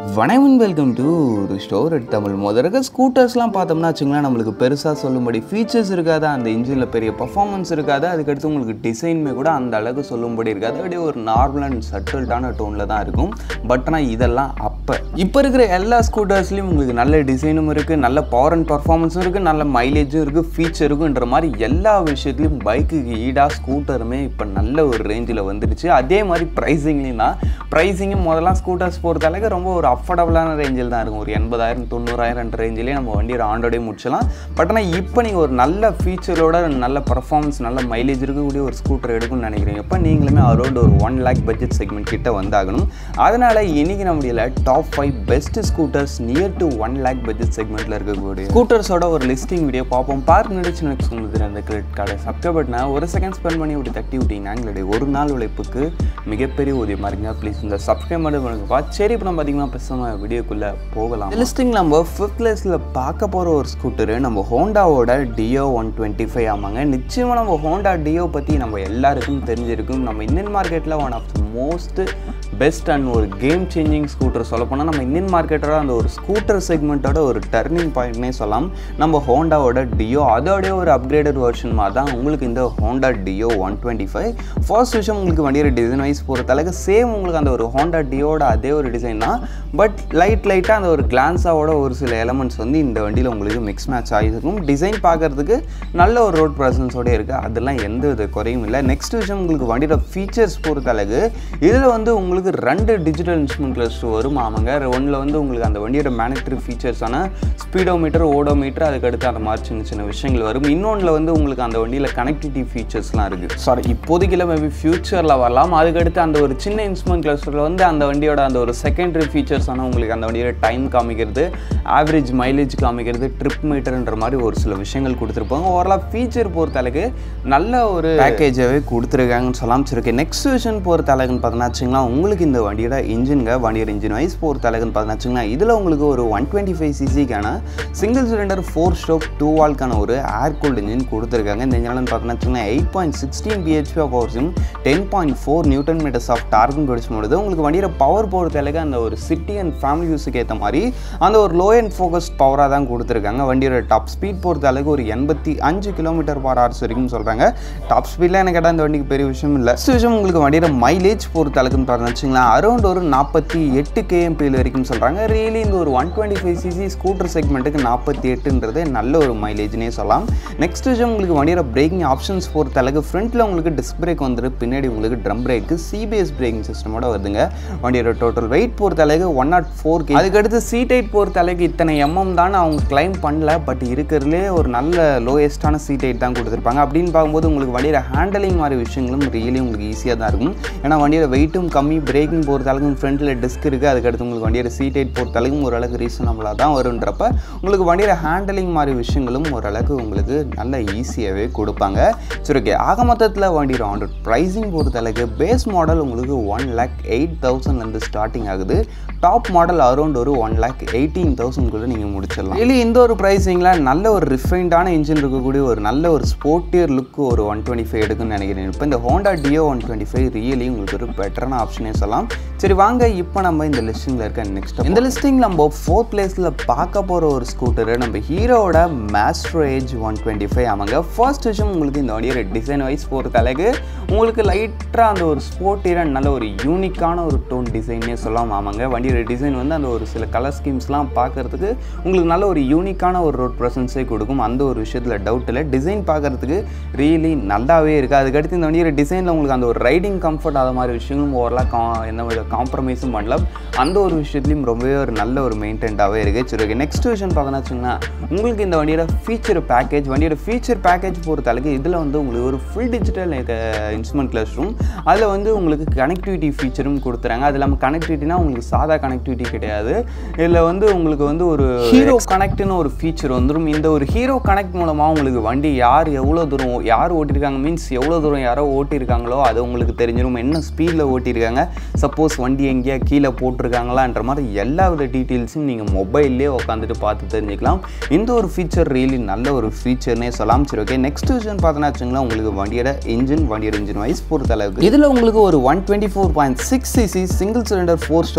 வணக்கம் welcome to ஒரு store at Tamil முதல்ல ஸ்கூட்டர்ஸ்லாம் பார்த்தோம்னா வச்சுங்களேன் நம்மளுக்கு பெருசாக சொல்லும்படி ஃபீச்சர்ஸ் இருக்காது அந்த இன்ஜினில் பெரிய பர்ஃபார்மன்ஸ் இருக்காது அதுக்கடுத்து உங்களுக்கு டிசைனுமே கூட அந்த அளவுக்கு சொல்லும்படி இருக்காது அப்படியே ஒரு நார்மல் அண்ட் சட்டில்டான டோனில் தான் இருக்கும் பட் ஆனால் இதெல்லாம் அப்போ இப்போ இருக்கிற எல்லா ஸ்கூட்டர்ஸ்லையும் உங்களுக்கு நல்ல டிசைனும் இருக்குது நல்ல பவர் அண்ட் பர்ஃபார்மன்ஸும் இருக்குது நல்ல மைலேஜும் இருக்குது ஃபீச்சருக்குன்ற மாதிரி எல்லா விஷயத்துலையும் பைக்குக்கு ஈடாக ஸ்கூட்டருமே இப்போ நல்ல ஒரு ரேஞ்சில் வந்துடுச்சு அதே மாதிரி ப்ரைஸிங்லேயும் தான் ப்ரைஸிங்கும் முதல்லாம் ஸ்கூட்டர்ஸ் பொறுத்த அளவுக்கு ரொம்ப ஒரு அஃபோர்டபுளான ரேஞ்சில் தான் இருக்கும் ஒரு எண்பதாயிரம் தொண்ணூறாயிரம் ரேஞ்சிலே நம்ம வண்டியை ஆண்டோடே முடிச்சலாம் பட் ஆனால் இப்போ நீங்கள் ஒரு நல்ல ஃபீச்சரோட நல்ல பர்ஃபார்மன்ஸ் நல்ல மைலேஜ் இருக்கக்கூடிய ஒரு ஸ்கூட்டர் எடுக்கணும்னு நினைக்கிறீங்க இப்போ நீங்களுமே அரௌண்ட் ஒரு ஒன் லேக் பட்ஜெட் செக்மெண்ட் கிட்ட வந்தாகணும் அதனால் இன்றைக்கி நம்முடைய top five best scooters near to one lakh budget செக்மெண்ட்டில் இருக்கக்கூடிய ஸ்கூட்டர்ஸோட ஒரு லிஸ்டிங் வீடியோ பார்ப்போம் பார்க் நினைச்சு நெக்ஸ்ட் உங்களுக்கு அந்த கிரெடிட் கார்டை சப்ஸ்கிரைப் பண்ணா ஒரு செகண்ட் ஸ்பெண்ட் பண்ணி இப்படி தட்டி விட்டீங்கன்னா எங்களுடைய ஒரு நாள் உழைப்புக்கு மிகப்பெரிய ஊதியமாக இருங்க ப்ளீஸ் இந்த சப்ஸ்கிரைப் மட்டும் பண்ணுங்கப்பா சரி இப்போ நம்ம அதிகமாக பேசாமல் வீடியோக்குள்ளே போகலாம் லிஸ்டிங் நம்ம ஃபிஃப்த் பிளேஸில் பார்க்க போகிற ஒரு ஸ்கூட்டரு நம்ம ஹோண்டாவோட டியோ ஒன் டுவெண்ட்டி ஃபைவ் ஆமாங்க நிச்சயமாக நம்ம ஹோண்டா டியோ பற்றி நம்ம எல்லாருக்கும் தெரிஞ்சிருக்கும் நம்ம இந்தியன் மார்க்கெட்டில் one of the most best and ஒரு கேம் சேஞ்சிங் ஸ்கூட்டர் சொல்லப்போனால் நம்ம இந்தியன் மார்க்கெட்டோட அந்த ஒரு ஸ்கூட்டர் செக்மெண்ட்டோட ஒரு டர்னிங் பாயிண்ட்னே சொல்லலாம் நம்ம ஹோண்டாவோட டியோ அதோடைய ஒரு அப்கிரேடட் வெர்ஷன் மாதிரி தான் உங்களுக்கு இந்த Honda Dio one twenty five first விஷயம் உங்களுக்கு வண்டியோட டிசைன் வைஸ் பொறுத்த அளவுக்கு சேம் உங்களுக்கு அந்த ஒரு ஹோண்டா டியோட அதே ஒரு டிசைன் தான் பட் லைட் லைட்டாக அந்த ஒரு கிளான்ஸாவோட ஒரு சில எலமெண்ட்ஸ் வந்து இந்த வண்டியில் உங்களுக்கு மிக்ஸ் மேட்ச் ஆகிருக்கும் டிசைன் பார்க்குறதுக்கு நல்ல ஒரு ரோட் ப்ரெசன்ஸோட இருக்குது அதெல்லாம் எந்த வித குறையும் இல்லை நெக்ஸ்ட் விஷயம் உங்களுக்கு வண்டியோட ஃபீச்சர்ஸ் பொறுத்த அளவுக்கு இதில் வந்து உங்களுக்கு ரெண்டு டிஜிட்டல் இன்ஸ்ட்ருமெண்ட் கிளஸ்டர் வரும் ஆமாங்க ஒன்றில் வந்து உங்களுக்கு அந்த வண்டியோட மேனட்ரி ஃபீச்சர்ஸான ஸ்பீடோமீட்டர் ஓடோமீட்டர் அதுக்கடுத்து அந்த மாதிரி சின்ன சின்ன விஷயங்கள் வரும் இன்னொன்றில் வந்து உங்களுக்கு அந்த வண்டியில் கனெக்டிவிட்டி ஃபீச்சர்ஸ்லாம் இருக்குது சாரி இப்போதைக்கு இல்லை மேபி ஃபியூச்சரில் வரலாம் அதுக்கடுத்து அந்த ஒரு சின்ன இன்ஸ்ட்ருமெண்ட் கிளஸ்டரில் வந்து அந்த வண்டியோட அந்த ஒரு செகண்டரி ஃபீச்சர்ஸ் ஆனால் உங்களுக்கு அந்த வண்டியோட டைம் காமிக்கிறது ஆவரேஜ் மைலேஜ் காமிக்கிறது ட்ரிப் மீட்டர்ன்ற மாதிரி ஒரு சில விஷயங்கள் கொடுத்துருப்பாங்க ஓவராலாக ஃபீச்சர் பொறுத்த அளவுக்கு நல்ல ஒரு பேக்கேஜாகவே கொடுத்துருக்காங்கன்னு சொல்லலாம் சரி நெக்ஸ்ட் விஷயம் பொறுத்த அளவுக்குன்னு பார்த்தோன்னா வச்சுங்களா உங்களுக்கு இந்த வண்டியோட இன்ஜின்க வண்டியோட இன்ஜின் வைஸ் பொறுத்த அளவுக்குன்னு பார்த்தோன்னா வச்சுங்களா இதில் உங்களுக்கு ஒரு ஒன் டுவெண்ட்டி ஃபைவ் சிசிக்கான single cylinder four stroke two வால்க்கான ஒரு ஏர் கூல்டு இன்ஜின் கொடுத்துருக்காங்க இந்த இன்ஜின் பார்த்தோன்னா வச்சுங்களா eight point sixteen BHP of பவர்ஸும் ten point four newton meters of டார்க்கும் பிடிச்சும் பொழுது உங்களுக்கு வண்டியோட பவர் பொறுத்த அளவுக்கு அந்த ஒரு சிட்டி அண்ட் ஃபேமிலி யூஸுக்கு ஏற்ற மாதிரி அந்த ஒரு லோ அண்ட் ஃபோக்கஸ்ட் பவராக தான் கொடுத்துருக்காங்க வண்டியோட டாப் ஸ்பீட் பொறுத்த அளவுக்கு ஒரு எண்பத்தி அஞ்சு கிலோமீட்டர் பார் ஹவர்ஸ் வரைக்கும் சொல்கிறாங்க டாப் ஸ்பீடில் எனக்கு கேட்டால் இந்த வண்டிக்கு பெரிய விஷயம் இல்லை ஃபஸ்ட் விஷயம் உங்களுக்கு வண்டியோட மைலேஜ் பொறுத்த அளவுக்குன்னு பார்த்தா வச்சுங்களேன் அரௌண்ட் ஒரு நாற்பத்தி எட்டு கேஎம்பியில் வரைக்கும் சொல்கிறாங்க ரியலி இந்த ஒரு one twenty five CC scooter செக்மெண்ட்டுக்கு நாற்பத்தி எட்டுன்றது நல்ல ஒரு மைலேஜ்னே சொல்லலாம் நெக்ஸ்ட் விஷயம் உங்களுக்கு வண்டியோட பிரேக்கிங் ஆப்ஷன்ஸ் பொறுத்த அளவுக்கு ஃப்ரண்ட்டில் உங்களுக்கு டிஸ்க் பிரேக் வந்துரு பின்னாடி உங்களுக்கு ட்ரம் பிரேக்கு சிபிஎஸ் பிரேக்கிங் சிஸ்டமோட வருதுங்க வண்டியோட டோட்டல் வெயிட் பொறுத்த அளவுக்கு ஒன் நாட் ஃபோர் கே அதுக்கடுத்து சீட் ஹைட் பொறுத்த அளவுக்கு இத்தனை எம்எம் தான் அவங்க கிளைம் பண்ணல பட் இருக்கிறதுலே ஒரு நல்ல லோயஸ்ட்டான சீட் ஹைட் தான் கொடுத்துருப்பாங்க அப்படின்னு பார்க்கும்போது உங்களுக்கு வண்டியோட ஹேண்டலிங் மாதிரி விஷயங்களும் ரியலி உங்களுக்கு ஈஸியாக தான் இருக்கும் ஏன்னா வண்டியோட வெயிட்டும் கம்மி பிரேக்கிங் பொறுத்த அளவுக்கு ஃப்ரண்ட்டில் டிஸ்க் இருக்குது அதுக்கடுத்து உங்களுக்கு வண்டியோட சீட் ஹைட் பொறுத்த அளவுக்கு ஓரளவுக்கு ரீசனபிளாக தான் வருன்றப்ப உங்களுக்கு வண்டியோட ஹேண்டலிங் மாதிரி விஷயங்களும் ஓரளவுக்கு உங்களுக்கு நல்ல ஈஸியாகவே கொடுப்பாங்க சரி ஓகே ஆக மொத்தத்தில் வண்டியோட ஆண்டர் ப்ரைஸிங் பொறுத்த அளவுக்கு பேஸ் மாடல் உங்களுக்கு ஒன் லேக் எயிட் தௌசண்ட்லேருந்து ஸ்டார்டிங் ஆகுது டாப் மாடல் அரௌண்ட் ஒரு ஒன் லேக் எயிட்டீன் தௌசண்ட்குள்ளே நீங்கள் முடிச்சிடலாம் இல்லை இந்த ஒரு ப்ரைஸிங்கில் நல்ல ஒரு ரிஃபைன்டான இன்ஜின் இருக்கக்கூடிய ஒரு நல்ல ஒரு ஸ்போர்ட்டியர் லுக்கு ஒரு ஒன் டுவெண்ட்டி ஃபைவ் எடுக்குன்னு நினைக்கிறேன் இப்போ இந்த Honda Dio one twenty five really உங்களுக்கு ஒரு பெட்டரான ஆப்ஷனே சொல்லலாம் சரி வாங்க இப்போ நம்ம இந்த லிஸ்டிங்கில் இருக்க நெக்ஸ்ட் இந்த லிஸ்டிங் நம்ம ஃபோர்த் பிளேஸில் பார்க்க போகிற ஒரு ஸ்கூட்டரு நம்ம ஹீரோவோட Maestro Edge one twenty five ஆமாங்க ஃபர்ஸ்ட் விஷயம் உங்களுக்கு இந்த வண்டியோட டிசைன் வைஸ் பொறுத்த அளவுக்கு உங்களுக்கு லைட்டாக அந்த ஒரு ஸ்போர்ட்டியராக நல்ல ஒரு யூனிக்கான ஒரு டோன் டிசைனே சொல்லலாம் ஆமாங்க வண்டியோட டிசைன் வந்து அந்த ஒரு சில கலர் ஸ்கீம்ஸ்லாம் பார்க்குறதுக்கு உங்களுக்கு நல்ல ஒரு யூனிக்கான ஒரு ரோட் ப்ரெசன்ஸே கொடுக்கும் அந்த ஒரு விஷயத்தில் டவுட் இல்லை டிசைன் பார்க்குறதுக்கு ரியலி நல்லாவே இருக்குது அதுக்கடுத்து இந்த வண்டியோட டிசைனில் உங்களுக்கு அந்த ஒரு ரைடிங் கம்ஃபர்ட் அது மாதிரி விஷயங்களும் ஓரளவு கா எந்த வித காம்ப்ரமைஸும் பண்ணல அந்த ஒரு விஷயத்துலையும் ரொம்பவே ஒரு நல்ல ஒரு மெயின்டைன்டாகவே இருக்குது சரி ஓகே நெக்ஸ்ட் விஷயம் பார்த்தோன்னா வச்சுங்கன்னா உங்களுக்கு இந்த வண்டியோட ஃபீச்சர் பேக்கேஜ் வண்டியோட ஃபீச்சர் பேக்கேஜ் பொறுத்த அளவுக்கு இதில் வந்து உங்களுக்கு ஒரு full digital instrument cluster அதில் வந்து உங்களுக்கு கனெக்டிவிட்டி ஃபீச்சரும் கொடுத்துறாங்க அது இல்லாமல் கனெக்டிவிட்டினா உங்களுக்கு சாதா கனெக்டிவிட்டி கிடையாது இதில் வந்து உங்களுக்கு வந்து ஒரு ஹீரோ கனெக்ட்னு ஒரு ஃபீச்சர் வந்துடும் இந்த ஒரு ஹீரோ கனெக்ட் மூலமாக உங்களுக்கு வண்டி யார் எவ்வளோ தூரம் யார் ஓட்டியிருக்காங்க மீன்ஸ் எவ்வளோ தூரம் யாரோ ஓட்டியிருக்காங்களோ அது உங்களுக்கு தெரிஞ்சிடும் என்ன ஸ்பீடில் ஓட்டியிருக்காங்க சப்போஸ் வண்டி எங்கேயா கீழே போட்டிருக்காங்களான்ற மாதிரி எல்லா வித டீட்டெயில்ஸும் நீங்கள் மொபைல்லே உட்காந்துட்டு பார்த்து தெரிஞ்சுக்கலாம் இந்த ஒரு ஃபீச்சர் ரியலி நல்ல ஒரு ஃபீச்சர்னே சொல்லலாம் சரி ஓகே நெக்ஸ்ட் விஷயம் பார்த்தோன்னா வச்சுங்களேன் உங்களுக்கு வண்டியோட இன்ஜின் வண்டியோட இன்ஜின் வைஸ் பொறுத்த அளவுக்கு இதில் உங்களுக்கு ஒரு one twenty four point six CC single cylinder four stroke two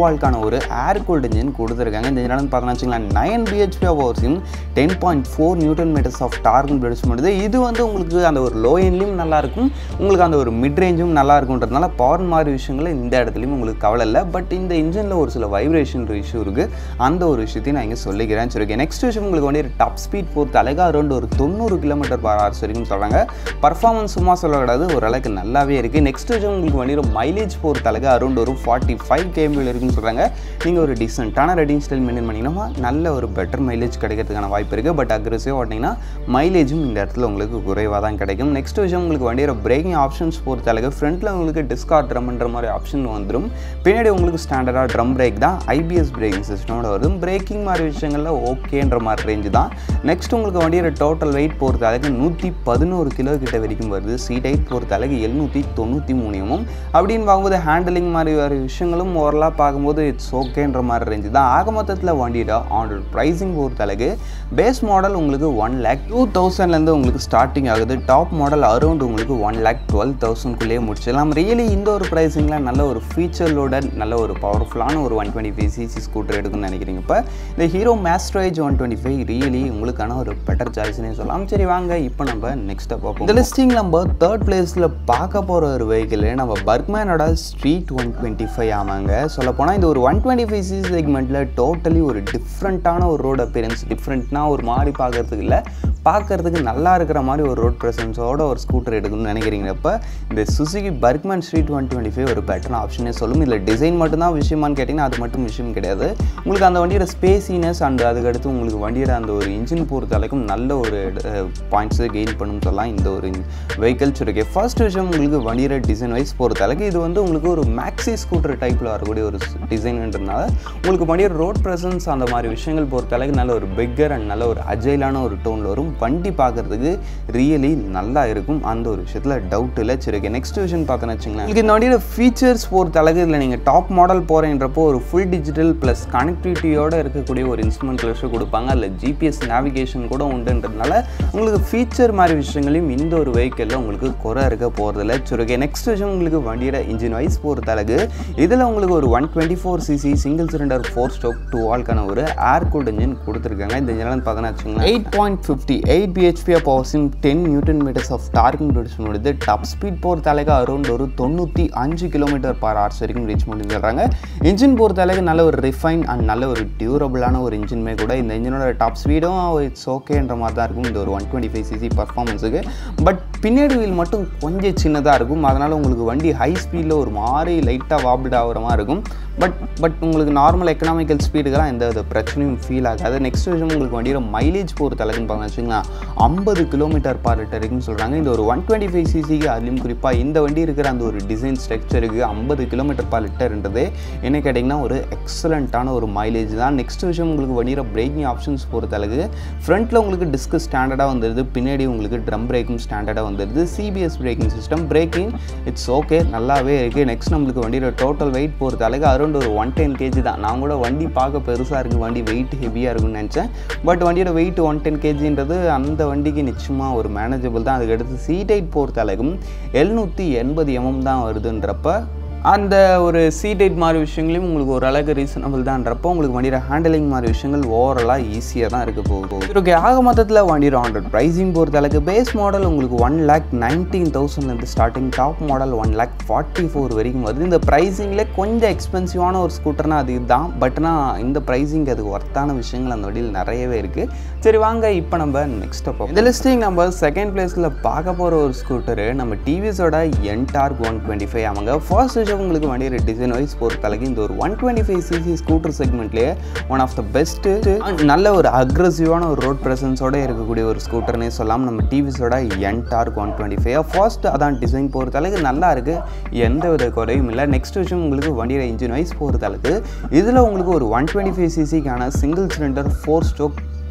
வால்க்கான ஒரு ஏர் கூல்ட் இன்ஜின் கொடுத்துருக்காங்க இந்த இன்ஜின் பார்த்தோம்னா வச்சுக்கலாம் நைன் பிஹெச்பி பவர்ஸையும் ten point four newton meters of டார்க்கும் ப்ரொடியூஸ் பண்ணுது இது வந்து உங்களுக்கு அந்த ஒரு லோ எண்ட்லையும் நல்லாயிருக்கும் உங்களுக்கு அந்த ஒரு மிட் ரேஞ்சும் நல்லா இருக்குன்றதுனால பவர் மாதிரி விஷயங்கள் இந்த இடத்துலையும் உங்களுக்கு கவலை இல்லை பட் இந்த இன்ஜினில் ஒரு சில வைப்ரேஷன் இஷ்யூ இருக்குது அந்த ஒரு விஷயத்தையும் நான் இங்கே சொல்லிக்கிறேன் சரி நெக்ஸ்ட் விஷயம் உங்களுக்கு வந்து டாப் ஸ்பீட் பொறுத்த அழகாக அரௌண்ட் ஒரு தொண்ணூறு கிலோமீட்டர் பர் ஹவர்ஸ் வரைக்கும் சொல்கிறாங்க பர்ஃபார்மன்ஸ் சும்மா சொல்லக்கூடாது ஓரளவுக்கு நல்லாவே இருக்குது நெக்ஸ்ட் விஷயம் உங்களுக்கு வந்து மைலேஜ் பொறுத்த அழகாக அரௌண்ட் ஒரு ஃபார்ட்டி ஃபைவ் கேபிள் இருக்குன்னு சொல்கிறாங்க நீங்கள் ஒரு டீசெண்டான ரைடிங் ஸ்டைல் மெயின்டைன் பண்ணிங்கன்னா நல்ல ஒரு பெட்டர் மைலேஜ் கிடைக்கிறதுக்கான வாய்ப்பு இருக்குது பட் அக்ரெசிவ் ஓட்டிங்கன்னா மைலேஜும் இந்த இடத்துல உங்களுக்கு குறைவாக தான் கிடைக்கும் நெக்ஸ்ட் விஷயம் உங்களுக்கு வண்டியோட பிரேக்கிங் ஆப்ஷன்ஸ் பொறுத்த அளவுக்கு ஃப்ரண்ட்டில் உங்களுக்கு டிஸ்கார் ட்ரம்ன்ற மாதிரி ஆப்ஷன் வந்துடும் பின்னாடி உங்களுக்கு ஸ்டாண்டர்டாக ட்ரம் பிரேக் தான் ஐபிஎஸ் பிரேக்கிங் சிஸ்டமோட வரும் பிரேக்கிங் மாதிரி விஷயங்களில் ஓகேன்ற மாதிரி ரேஞ்சு தான் நெக்ஸ்ட் உங்களுக்கு வண்டியோட டோட்டல் வெயிட் பொறுத்த அளவுக்கு நூற்றி பதினோரு கிலோ கிட்ட வரைக்கும் வருது சீட் ஹைட் பொறுத்த அளவுக்கு எழுநூற்றி தொண்ணூற்றி மூணியமும் அப்படின்னு பார்க்கும்போது ஹேண்டிலிங் மாதிரி வேறு விஷயங்களும் ஓரலாக பார்க்கும்போது இட்ஸ் ஓகேன்ற மாதிரி ரேஞ்சு தான் ஆக மொத்தத்தில் வண்டியோட ஆன் ப்ரைஸிங் பொறுத்த அளவுக்கு பேஸ் மாடல் உங்களுக்கு ஒன் லேக் டூ தௌசண்ட்லேருந்து உங்களுக்கு ஸ்டார்டிங் ஆகுது டாப் மாடல் அரௌண்ட் உங்களுக்கு ஒன் லேக் டுவெல் தௌசண்ட்குள்ளேயே முடிச்சிடலாம் ரியலி இந்த ஒரு ப்ரைஸிங்கில் நல்ல ஒரு ஃபீச்சரோட நல்ல ஒரு பவர்ஃபுல்லான ஒரு one twenty five CC scooter எடுக்குன்னு நினைக்கிறீங்க இப்போ இந்த Hero Maestro Edge one twenty five really உங்களுக்கான ஒரு பெட்டர் சாய்ஸ்னே சொல்லலாம் சரி வாங்க இப்போ நம்ம நெக்ஸ்ட்டாக பார்ப்போம் இந்த லிஸ்டிங் நம்ம தேர்ட் பிளேஸில் பார்க்க போகிற ஒரு வெஹிக்கிள் நம்ம பர்க்மேனோட ஸ்ட்ரீட் ஒன் டுவெண்ட்டி ஃபைவ் ஆமாங்க சொல்லப்போனால் இந்த ஒரு ஒன் டுவெண்ட்டி ஃபைவ் சிசி செக்மெண்ட்டில் டோட்டலி ஒரு டிஃப்ரெண்ட்டான ஒரு ரோட் அப்பியரன்ஸ் டிஃப்ரெண்ட்னா ஒரு மாதிரி பார்க்கறதுக்கு இல்லை பார்க்கறதுக்கு நல்லா இருக்கிற மாதிரி ஒரு ரோட் ப்ரெசன்ஸோட ஒரு ஸ்கூட்டர் எடுக்கணும்னு நினைக்கிறீங்கிறப்ப இந்த Suzuki Burgman street one twenty five ஒரு பெட்டர் ஆப்ஷனே சொல்லும் இதில் டிசைன் மட்டும்தான் விஷயமான்னு கேட்டிங்கன்னா அது மட்டும் விஷயம் கிடையாது உங்களுக்கு அந்த வண்டியோட ஸ்பேசினஸ் அண்ட் அதுக்கடுத்து உங்களுக்கு வண்டியோட அந்த ஒரு இன்ஜின் பொறுத்த வரைக்கும் நல்ல ஒரு பாயிண்ட்ஸை கெயின் பண்ணுன்னு சொல்லலாம் இந்த ஒரு வெஹிக்கல்ஸ் இருக்கு ஃபர்ஸ்ட் விஷயம் உங்களுக்கு வண்டியோட டிசைன் வைஸ் பொறுத்த அளவுக்கு இது வந்து உங்களுக்கு ஒரு மேக்ஸி ஸ்கூட்டர் டைப்பில் வரக்கூடிய ஒரு டிசைன்ன்றதுனால உங்களுக்கு வண்டியோட ரோட் ப்ரெசன்ஸ் அந்த மாதிரி விஷயங்கள் பொறுத்த அளவுக்கு நல்ல ஒரு பிக்கர் அண்ட் நல்ல ஒரு அஜைலான ஒரு டோனில் வரும் வண்டி பார்க்குறதுக்கு ரியலி நல்லா இருக்கும் அந்த ஒரு விஷயத்தில் டவுட் இல்லை சரி ஓகே நெக்ஸ்ட் விஷயம் பார்த்தோன்னு வச்சுங்களேன் உங்களுக்கு இந்த வண்டியோட ஃபீச்சர்ஸ் பொறுத்த அளவுக்கு இதில் நீங்கள் டாப் மாடல் போகிறேன்றப்போ ஒரு ஃபுல் டிஜிட்டல் ப்ளஸ் கனெக்டிவிட்டியோடு இருக்கக்கூடிய ஒரு இன்ஸ்ட்ருமெண்ட் கிளஸ்டர் கொடுப்பாங்க அதில் ஜிபிஎஸ் நேவிகேஷன் கூட உண்டுன்றதுனால உங்களுக்கு ஃபீச்சர் மாதிரி விஷயங்களையும் இந்த ஒரு வெஹிக்கிளில் உங்களுக்கு குறை இருக்க போகிறதில்ல சரி ஓகே நெக்ஸ்ட் விஷயம் உங்களுக்கு வண்டியோட இன்ஜின் வைஸ் பொறுத்த அளவுக்கு இதில் உங்களுக்கு ஒரு one twenty four CC single cylinder four stroke two வால்க்கான ஒரு ஏர் கூல்ட் இன்ஜின் கொடுத்துருக்காங்க இந்த இன்ஜின் பார்த்தோன்னா வச்சுங்களேன் eight point fifty eight BHP பவர்ஸின் டென் நியூட்டன் மீட்டர்ஸ் ஆஃப் டார்கிங் ப்ரொடியூஸ் பண்ணுது டாப் ஸ்பீட் பொறுத்த அளவுக்கு அரௌண்ட் ஒரு தொண்ணூற்றி அஞ்சு கிலோமீட்டர் பர் ஹவர்ஸ் வரைக்கும் ரீச் பண்ணி சொல்கிறாங்க இன்ஜின் பொறுத்த அளவுக்கு நல்ல ஒரு ரிஃபைன் அண்ட் நல்ல ஒரு டியூரபிளான ஒரு இன்ஜினுமே கூட இந்த இன்ஜினோட டாப் ஸ்பீடும் இட்ஸ் ஓகேன்ற மாதிரி தான் இருக்கும் இந்த ஒரு ஒன் டுவெண்ட்டி ஃபைவ் சிசி பர்ஃபார்மன்ஸுக்கு பட் பின்னாடி வீல் மட்டும் கொஞ்சம் சின்னதாக இருக்கும் அதனால் உங்களுக்கு வண்டி ஹை ஸ்பீடில் ஒரு மாதிரி லைட்டாக வாபிள் ஆகிற மாதிரி இருக்கும் பட் பட் உங்களுக்கு நார்மல் எக்கனாமிக்கல் ஸ்பீடுக்கெல்லாம் எந்த வித பிரச்சனையும் ஃபீல் ஆகாது நெக்ஸ்ட் விஷயம் உங்களுக்கு வண்டியோட மைலேஜ் பொறுத்த அளவுக்குன்னு பார்க்க வச்சுங்களேன் ஐம்பது கிலோமீட்டர் பார் லிட்டர் இருக்குன்னு சொல்கிறாங்க இந்த ஒரு ஒன் டுவெண்ட்டி ஃபைவ் சிசிக்கு அதுலேயும் குறிப்பாக இந்த வண்டி இருக்கிற அந்த ஒரு டிசைன் ஸ்ட்ரக்சருக்கு ஐம்பது கிலோமீட்டர் பார் லிட்டர்ன்றது என்ன கேட்டிங்கன்னா ஒரு எக்ஸலண்ட்டான ஒரு மைலேஜ் தான் நெக்ஸ்ட் விஷயம் உங்களுக்கு வண்டியோட பிரேக்கிங் ஆப்ஷன்ஸ் பொறுத்த அளவுக்கு ஃப்ரண்ட்டில் உங்களுக்கு டிஸ்க் ஸ்டாண்டர்டாக வந்துடுது பின்னாடி உங்களுக்கு ட்ரம் பிரேக்கும் ஸ்டாண்டர்டாக வந்துடுது CBS braking system braking it's okay நல்லாவே இருக்குது நெக்ஸ்ட் நம்மளுக்கு வண்டியோட டோட்டல் வெயிட் பொறுத்த அளவுக்கு அரௌண்ட் ஒரு ஒன் டென் கேஜி தான் நான் கூட வண்டி பார்க்க பெருசாக இருக்குது வண்டி வெயிட் ஹெவியாக இருக்குன்னு நினச்சேன் பட் வண்டியோட வெயிட் ஒன் டென் கேஜின்றது அந்த வண்டிக்கு நிச்சயமாக ஒரு மேனேஜபிள் தான் அதுக்கடுத்து சீட் ஹைட் பொறுத்த அளவுக்கும் எழுநூற்றி எண்பது எம்எம் தான் வருதுன்றப்ப அந்த ஒரு சீடைட் மாதிரி விஷயங்களையும் உங்களுக்கு ஒரு அளவுக்கு ரீசனபிள் தான்றப்போ உங்களுக்கு வண்டியோட ஹேண்டலிங் மாதிரி விஷயங்கள் ஓவரலாக ஈஸியாக தான் இருக்க போகுது ஓகே ஆக மொத்தத்தில் வண்டியோட ஹண்ட்ரட் ப்ரைஸிங் பொறுத்த அளவுக்கு பேஸ் மாடல் உங்களுக்கு ஒன் லேக் நைன்டீன் தௌசண்ட்லேருந்து starting top model one lakh forty four வரைக்கும் வருது இந்த ப்ரைஸிங்கில் கொஞ்சம் எக்ஸ்பென்சிவான ஒரு ஸ்கூட்டர்னா அது இதுதான் பட்னா இந்த ப்ரைஸிங் அதுக்கு ஒர்த்தான விஷயங்கள் அந்த வண்டியில் நிறையவே இருக்குது சரி வாங்க இப்போ நம்ம நெக்ஸ்ட் அப்போ இந்த லிஸ்டிங் நம்ம செகண்ட் பிளேஸில் பார்க்க போகிற ஒரு ஸ்கூட்டரு நம்ம டிவிஸோட என்டார்க் ஒன் டுவெண்ட்டி ஃபைவ் அவங்க ஃபர்ஸ்ட் விஷயம் உங்களுக்கு வண்டியோட டிசைன் வைஸ் பொறுத்த அளவுக்கு இந்த ஒரு one twenty five CC scooter செக்மெண்ட்லேயே ஒன் ஆஃப் த பெஸ்ட்டு நல்ல ஒரு அக்ரெசிவான ஒரு ரோட் ப்ரெசன்ஸோட இருக்கக்கூடிய ஒரு ஸ்கூட்டர்னே சொல்லலாம் நம்ம டிவிஸோட Ntorq one twenty five first அதான் டிசைன் பொறுத்த அளவுக்கு நல்லா இருக்குது எந்த வித குறையும் இல்லை நெக்ஸ்ட் விஷயம் உங்களுக்கு வண்டியோட இன்ஜின் வைஸ் பொறுத்த அளவுக்கு இதில் உங்களுக்கு ஒரு ஒன் டுவெண்ட்டி ஃபைவ் சிசிக்கான single cylinder four stroke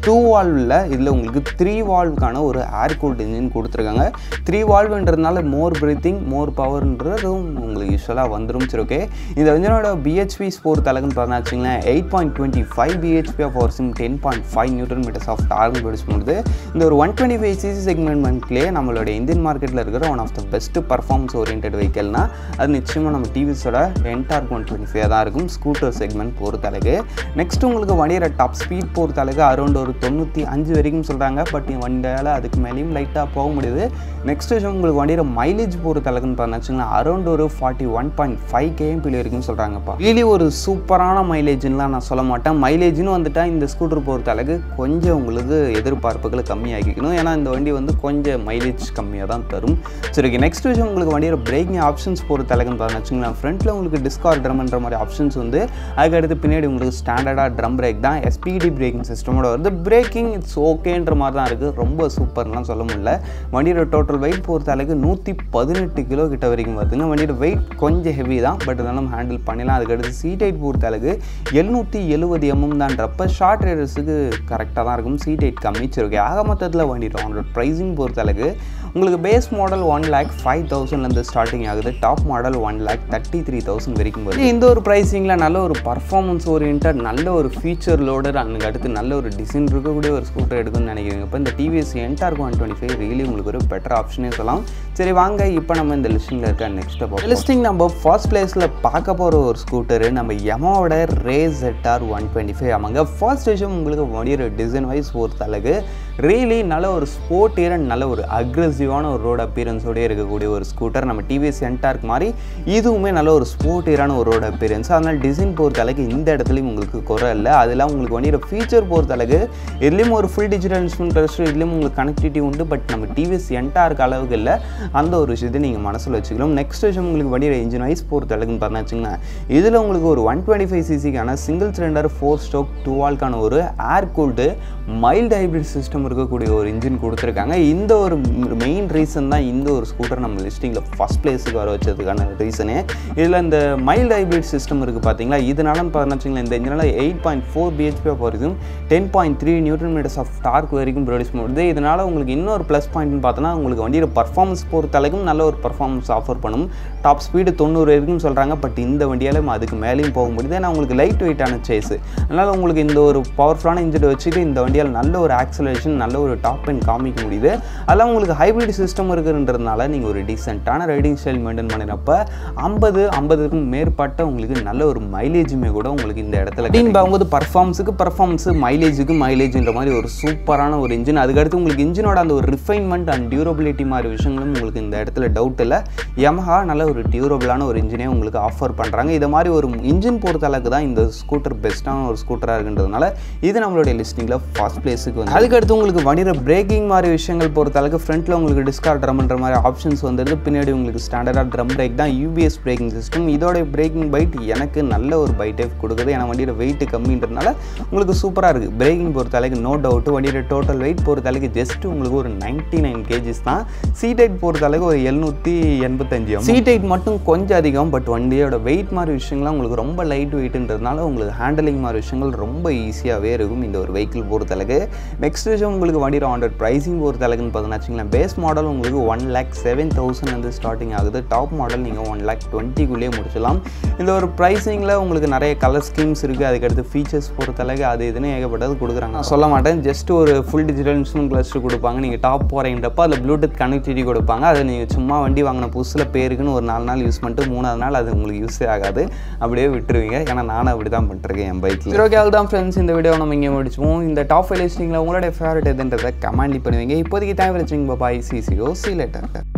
two வால்வில் இதில் உங்களுக்கு த்ரீ வால்வுக்கான ஒரு ஏர் கூல்ட் இன்ஜின் கொடுத்துருக்காங்க த்ரீ வால்வுன்றதுனால மோர் பிரீத்திங் மோர் பவர்ன்றதும் உங்களுக்கு யூஸ்வலாக வந்துடும் சரி ஓகே இந்த இன்ஜினோட பிஹெச்பி ஸ்போர் தலைக்குன்னு பார்த்தா வச்சிங்களேன் eight point twenty five BHP of சிம் ten point five newton meters of torque produce பண்ணுது இந்த ஒரு ஒன் டுவெண்ட்டி ஃபைவ் சிசி செக்மெண்ட்லேயே நம்மளோட இந்தியன் மார்க்கெட்டில் இருக்கிற one of the best performance orient வெஹிக்கல்னா அது நிச்சயமாக நம்ம டிவிஸோட என்டார்க் ஒன் டுவெண்ட்டி ஃபைவ் தான் இருக்கும் ஸ்கூட்டர் செக்மெண்ட் பொறுத்தளவுக்கு நெக்ஸ்ட் உங்களுக்கு வண்டியோட டாப் ஸ்பீட் பொறுத்தளவுக்கு அரௌண்ட் ஒரு தொண்ணூற்றி அஞ்சு வரைக்கும் சொல்கிறாங்க பட் வண்டியால் அதுக்கு மேலேயும் லைட்டாக போக முடியுது நெக்ஸ்ட் விஷயம் உங்களுக்கு வண்டியோட மைலேஜ் பொறுத்தளவுக்குன்னு பார்த்தீங்கன்னா அரௌண்ட் ஒரு forty one point five KMPL இருக்குன்னு சொல்கிறாங்கப்பா really ஒரு சூப்பரான மைலேஜ்லாம் நான் சொல்ல மாட்டேன் மைலேஜ்னு வந்துட்டால் இந்த ஸ்கூட்டர் பொறுத்த அளவுக்கு கொஞ்சம் உங்களுக்கு எதிர்பார்ப்புகளை கம்மியாக்கிக்கணும் ஏன்னா இந்த வண்டி வந்து கொஞ்சம் மைலேஜ் கம்மியாக தான் தரும் சரி ஓகே நெக்ஸ்ட் விஷயம் உங்களுக்கு வண்டியோட பிரேக்கிங் ஆப்ஷன்ஸ் பொறுத்த அளவுக்குன்னு பார்த்தா வச்சுங்களேன் ஃப்ரண்ட்டில் உங்களுக்கு டிஸ்கார் ட்ரம்ன்ற மாதிரி ஆப்ஷன்ஸ் வந்து அதுக்கடுத்து பின்னாடி உங்களுக்கு ஸ்டாண்டர்டாக ட்ரம் பிரேக் தான் எஸ்பிடி பிரேக்கிங் சிஸ்டமோட வருது பிரேக்கிங் இட்ஸ் ஓகேன்ற மாதிரி தான் இருக்குது ரொம்ப சூப்பர்லாம் சொல்ல முடியல வண்டியோட டோட்டல் வெயிட் பொறுத்த அளவுக்கு நூற்றி பதினெட்டு கிலோ கிட்ட வரைக்கும் வருதுங்க வண்டியோட வெயிட் கொஞ்சம் ஹெவி தான் பட் இருந்தாலும் ஹேண்டில் பண்ணிடலாம் அதுக்கடுத்து சீட் ஹைட் பொறுத்த அளவுக்கு எழுநூற்றி எழுபது எம்எம் தான்றப்ப ஷார்ட் ரைடர்ஸுக்கு கரெக்டாக தான் இருக்கும் சீட் ஹைட் கம்மிச்சிருக்கு ஆக மொத்தத்தில் வண்டிட்டு அவங்களோட ப்ரைஸிங் பொறுத்த அளவுக்கு உங்களுக்கு base model one lakh five தௌசண்ட்லேருந்து ஸ்டார்டிங் ஆகுது top model one lakh thirty three thousand வரைக்கும் வருது இந்த ஒரு ப்ரைஸிங்கில் நல்ல ஒரு பர்ஃபார்மன்ஸ் ஓரியன்ட் நல்ல ஒரு ஃபீச்சர் லோடர் அதுக்கு அடுத்து நல்ல ஒரு டிசைன் இருக்கக்கூடிய ஒரு ஸ்கூட்டர் எடுக்கணும்னு நினைக்கிறீங்க இப்போ இந்த TVS Ntorq one twenty five really உங்களுக்கு ஒரு பெட்டர் ஆப்ஷனே சொல்லலாம் சரி வாங்க இப்போ நம்ம இந்த லிஸ்டிங்கில் இருக்க நெக்ஸ்ட் லிஸ்டிங் நம்ம ஃபர்ஸ்ட் பிளேஸில் பார்க்க போகிற ஒரு ஸ்கூட்டரு நம்ம எமோட Ray ZR one twenty five ஆமாங்க ஃபர்ஸ்ட் விஷயம் உங்களுக்கு வண்டியோட டிசைன் வைஸ் பொறுத்த அளவுக்கு ரியலி நல்ல ஒரு ஸ்போர்ட் அண்ட் நல்ல ஒரு அக்ரெசிவான ஒரு ரோட் அப்பியரன்ஸோடய இருக்கக்கூடிய ஒரு ஸ்கூட்டர் நம்ம டிவிஎஸ் என்டார்க் மாதிரி இதுவுமே நல்ல ஒரு ஸ்போர்ட் ஏரான ஒரு ரோட் அப்பியரன்ஸ் அதனால் டிசைன் பொறுத்த அளவுக்கு இந்த இடத்துலையும் உங்களுக்கு குறை இல்லை அதெல்லாம் உங்களுக்கு வண்டியோட ஃபீச்சர் பொறுத்த அளவுக்கு இதுலேயும் ஒரு ஃபுல் டிஜிட்டல் இன்ஸ்ட்ருமெண்ட் ரெஸ்ட் இதுலேயும் உங்களுக்கு கனெக்டிவிட்டி உண்டு பட் நம்ம டிவிஎஸ் என்டார்க் அளவுக்கு இல்லை அந்த ஒரு விஷயத்தை நீங்கள் மனசில் வச்சுக்கலாம் நெக்ஸ்ட் விஷயம் உங்களுக்கு வண்டியோட இன்ஜின் வைஸ் பொறுத்த அளவுக்குன்னு பார்த்தா வச்சுங்களேன் இதில் உங்களுக்கு ஒரு ஒன் டுவெண்ட்டி ஃபைவ் சிசிக்கான single cylinder four stroke two வால்க்கான ஒரு air cooled mild hybrid system இருக்கக்கூடிய ஒரு இன்ஜின் கொடுத்துருக்காங்க இந்த ஒரு மெயின் ரீசன் தான் இந்த ஒரு ஸ்கூட்டர் நம்ம லிஸ்டிங்கில் ஃபஸ்ட் பிளேஸுக்கு வர வச்சதுக்கான ரீசனே இதில் இந்த மைல்டு ஹைப்ரிட் சிஸ்டம் இருக்குது பார்த்தீங்களா இதனால பார்த்தீங்கன்னா இந்த இன்ஜினால் eight point four BHP of வரைக்கும் ten point three newton meters of torque வரைக்கும் ப்ரொடியூஸ் பண்ணுது இதனால் உங்களுக்கு இன்னொரு ப்ளஸ் பாயிண்ட்னு பார்த்தோன்னா உங்களுக்கு வண்டியோட பர்ஃபார்மன்ஸ் பொறுத்த அளவுக்கும் நல்ல ஒரு பர்ஃபார்மன்ஸ் ஆஃபர் பண்ணும் டாப் ஸ்பீடு தொண்ணூறு வரைக்கும் சொல்கிறாங்க பட் இந்த வண்டியால் அதுக்கு மேலேயும் போக முடியுது ஏன்னா உங்களுக்கு லைட் வெயிட்டான சேஸு அதனால் உங்களுக்கு இந்த ஒரு பவர்ஃபுல்லான இன்ஜின் வச்சுட்டு இந்த வண்டியால் நல்ல ஒரு ஆக்சலேஷன் நல்ல ஒரு டாப் அண்ட் காமிக்க முடியுது அதெல்லாம் உங்களுக்கு ஹைப்ரிட் சிஸ்டம் இருக்குன்றதுனால நீங்கள் ஒரு டீசெண்டான ரைடிங் ஸ்டைல் மெயின்டைன் பண்ணினப்ப ஐம்பது ஐம்பதுக்கும் மேற்பட்ட உங்களுக்கு நல்ல ஒரு மைலேஜுமே கூட உங்களுக்கு இந்த இடத்துல அப்படின்னு பார்க்கும்போது பர்ஃபார்மன்ஸுக்கு பர்ஃபார்மன்ஸு மைலேஜுக்கு மைலேஜ்ன்ற மாதிரி ஒரு சூப்பரான ஒரு இன்ஜின் அதுக்கடுத்து உங்களுக்கு இன்ஜினோட அந்த ஒரு ரிஃபைன்மெண்ட் அண்ட் டியூரபிலிட்டி மாதிரி விஷயங்களும் உங்களுக்கு இந்த இடத்துல டவுட் இல்லை யமஹா நல்ல ஒரு டியூரபிளான ஒரு இன்ஜினே உங்களுக்கு ஆஃபர் பண்ணுறாங்க இதை மாதிரி ஒரு இன்ஜின் பொறுத்த அளவுக்கு தான் இந்த ஸ்கூட்டர் பெஸ்ட்டான ஒரு ஸ்கூட்டராக இருக்குன்றதுனால இது நம்மளுடைய லிஸ்டிங்கில் ஃபர்ஸ்ட் பிளேஸுக்கு வந்து அதுக்கடுத்து உங்களுக்கு வண்டியில் பிரேக்கிங் மாதிரி விஷயங்கள் பொறுத்த அளவுக்கு ஃப்ரண்ட்டில் உங்களுக்கு டிஸ்கார் ட்ரம்ன்ற மாதிரி ஆப்ஷன்ஸ் வந்துடுது பின்னாடி உங்களுக்கு ஸ்டாண்டர்டாக ட்ரம் பிரேக் தான் யூபிஎஸ் பிரேக்கிங் சிஸ்டம் இதோட பிரேக்கிங் பைட் எனக்கு நல்ல ஒரு பைட்டே கொடுக்குது ஏன்னா வண்டியோட வெயிட் கம்மின்றதுனால உங்களுக்கு சூப்பராக இருக்குது பிரேக்கிங் பொறுத்த அளவுக்கு நோ டவுட் வண்டியோட டோட்டல் வெயிட் பொறுத்த அளவுக்கு ஜஸ்ட் உங்களுக்கு ஒரு நைன்ட்டி நைன் கேஜிஸ் தான் சீட் ஹைட் பொறுத்த அளவுக்கு ஒரு எழுநூற்றி எண்பத்தஞ்சு சீட் ஹைட் மட்டும் கொஞ்சம் அதிகம் பட் வண்டியோட வெயிட் மாதிரி விஷயங்கள்லாம் உங்களுக்கு ரொம்ப லைட் வெயிட்ன்றதுனால உங்களுக்கு ஹேண்டலிங் மாதிரி விஷயங்கள் ரொம்ப ஈஸியாகவே இருக்கும் இந்த ஒரு வெஹிக்கிள் பொறுத்தளவுக்கு நெக்ஸ்ட் விஷயம் உங்களுக்கு வண்டியோட ஹண்ட்ரட் ப்ரைஸிங் பொறுத்தளவுக்குன்னு பார்த்தீங்கன்னா வச்சுங்களேன் பேஸ் மாடல் உங்களுக்கு ஒன் லேக் செவன் தௌசண்ட்லேருந்து ஸ்டார்டிங் ஆகுது டாப் மாடல் நீங்கள் ஒன் லேக் டுவெண்ட்டிக்குள்ளேயே முடிச்சலாம் இந்த ஒரு ப்ரைஸிங்கில் உங்களுக்கு நிறைய கலர் ஸ்கீம்ஸ் இருக்குது அதுக்கடுத்து ஃபீச்சர்ஸ் பொறுத்தளவுக்கு அது இதுன்னு ஏகப்பட்டது கொடுக்குறாங்க நான் சொல்ல மாட்டேன் ஜஸ்ட் ஒரு ஃபுல் டிஜிட்டல் இன்ஸ்ட்ருமெண்ட் கிளஸ்டர் கொடுப்பாங்க நீங்கள் டாப் போகிறீங்கன்றப்ப அதில் ப்ளூடூத் கனெக்டிவிட்டி கொடுப்பாங்க அதை நீங்கள் சும்மா வண்டி வாங்கின புதுசில் பேருக்குன்னு ஒரு நாலு நாள் யூஸ் பண்ணிட்டு மூணாவது நாள் அது உங்களுக்கு யூஸே ஆகாது அப்படியே விட்டுருவீங்க ஏன்னா நானும் அப்படி தான் பண்ணிருக்கேன் என் பைக்கில் சரி ஓகே தான் ஃப்ரெண்ட்ஸ் இந்த வீடியோ நம்ம இங்கே முடிச்சுவோம் இந்த டாப் ஃபைவ் லிஸ்டிங்கில் உங்களுடைய ஃபேவரட் எதுன்றதை கமெண்ட்லி பண்ணுவீங்க இப்போதைக்கு தேவை வச்சுங்க பாய் சிசிஓ சி லெட்டர்